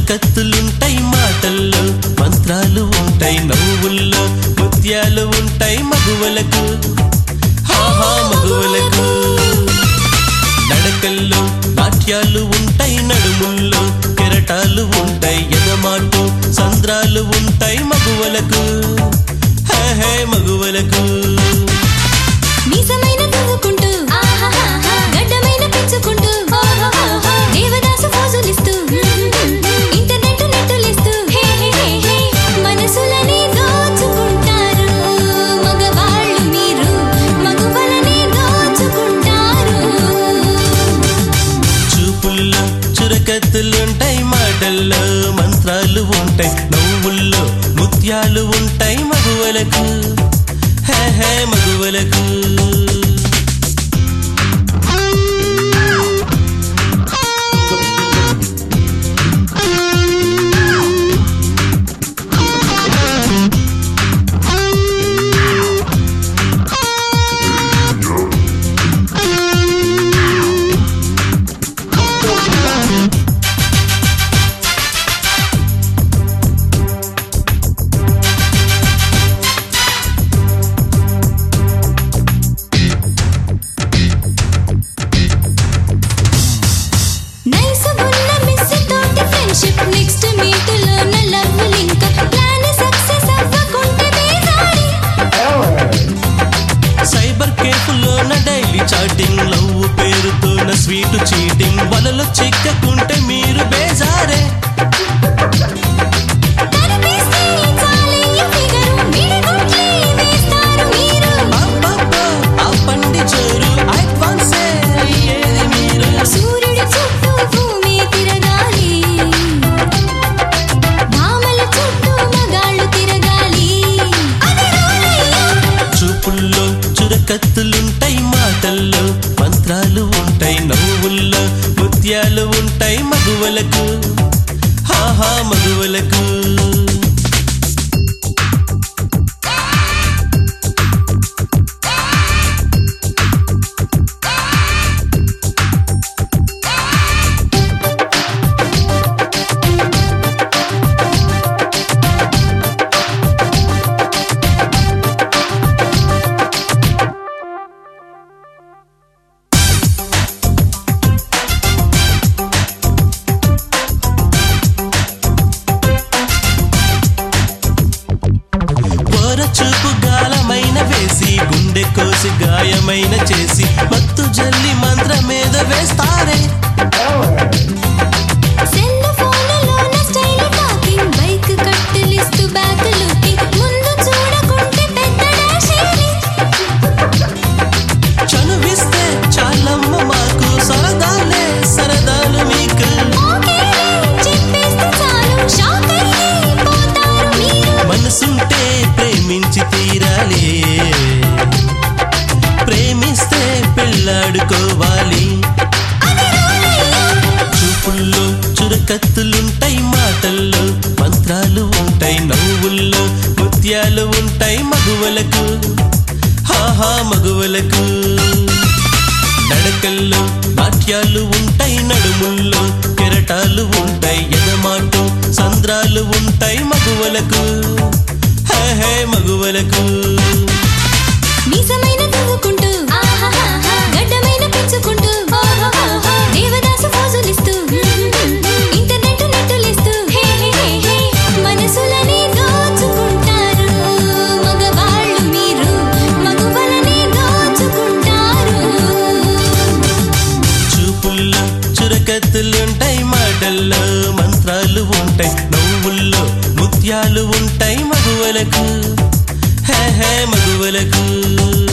చురకత్తులుంటాయి మాటల్లో మంత్రాలు ఉంటాయి నవ్వుల్లో ముత్యాలు ఉంటాయి మగువలకు హాహా మగువలకు నడకల్లో నాట్యాలు ఉంటాయి నడుముల్లో కెరటాలు ఉంటాయి ఎదమాటు సంద్రాలు ఉంటాయి మగువలకు హే హే మగువలకు మీసమైన దువ్వుకుంటూ గడ్డమైన పెంచుకుంటూ దేవదాసు ఫోజులిస్తూ ఇంటర్నెట్ నెట్టులిస్తూ హే హే హే హే మనసులని దోచుకుంటారు మగవాళ్ళు మీరు మగవలని దోచుకుంటారు చూపుల్లో చురకత్తులుంటాయి మాటల్లో మంత్రాలు ఉంటాయి నవ్వుల్లో ముత్యాలు ఉంటాయి మగువలకు హే హే మగువలకు నైస్ గున్న మిస్ తోటి ఫ్రెండ్షిప్ నెక్స్ట్ మీట్ లో నా లవ్ లింక్ ప్లాన్ సక్సెస్ అవ్వకుంటే బేజారి సైబర్ కేఫ్లోన డైలీ చాటింగ్ లవ్ పేరుతోన స్వీట్ చీటింగ్ వలలో చిక్కకుంటే మీరు బేజారే కనిపిస్తే చాలే ఈ ఫిగరు మిడిగుట్లే వేస్తారు మీరు అబ్బబ్బా, ఆ పండి చోరు అడ్వాన్సే అయ్యేది మీరు సూర్యుడి చుట్టూ భూమి తిరగాలి భామల చుట్టూ మగాళ్ళు తిరగాలి అది రూలయ్యా చూపుల్లో చురకత్తులుంటాయి మాటల్లో మంత్రాలు ఉంటాయి నవ్వుల్లో ముత్యాలు ఉంటాయి మగువలకు హాహా మగువలకు ఓర చూపు గాలమైన వేసి గుండె కోసి గాయమైన చేసి మత్తు జల్లి మంత్రమేద వేస్తారే సెల్ ఫోన్లోన స్టైల్ టాకింగ్ బైక్ కట్టలిస్తూ బ్యాక్ లుకింగ్ ముందు చూడకుంటే పెద్ద డాషేరి చనువిస్తే చాలమ్మ మాకు సరదాలే సరదాలు మీకు ఓకే చెప్పేస్తే చాలు షాక్ అయ్యి పోతారు మీరు మనసుంటే ప్రేమించి తీరాలి ప్రేమిస్తే పెళ్ళాడుకోవాలి అది రూలయ్యా చూపుల్లో చురకత్తులుంటాయి మాటల్లో మంత్రాలు ఉంటాయి నవ్వుల్లో ముత్యాలు ఉంటాయి మగువలకు హాహా మగువలకు నడకల్లో నాట్యాలు ఉంటాయి నడుముల్లో కెరటాలు ఉంటాయి ఎదమాటు సంద్రాలు ఉంటాయి మగువలకు హే హే మగువలకు మీసమైన దువ్వుకుంటూ గడ్డమైన పెంచుకుంటూ దేవదాసు ఫోజులిస్తూ ఇంటర్నెట్ నెట్టులిస్తూ హే హే హే హే మనసులని దోచుకుంటారు మగవాళ్ళు మీరు మగవలని దోచుకుంటారు చూపుల్లో చురకత్తులుంటాయి మాటల్లో మంత్రాలు ఉంటాయి నవ్వుల్లో ముత్యాలు ఉంటాయి మగువలకు హే హే మగువలకు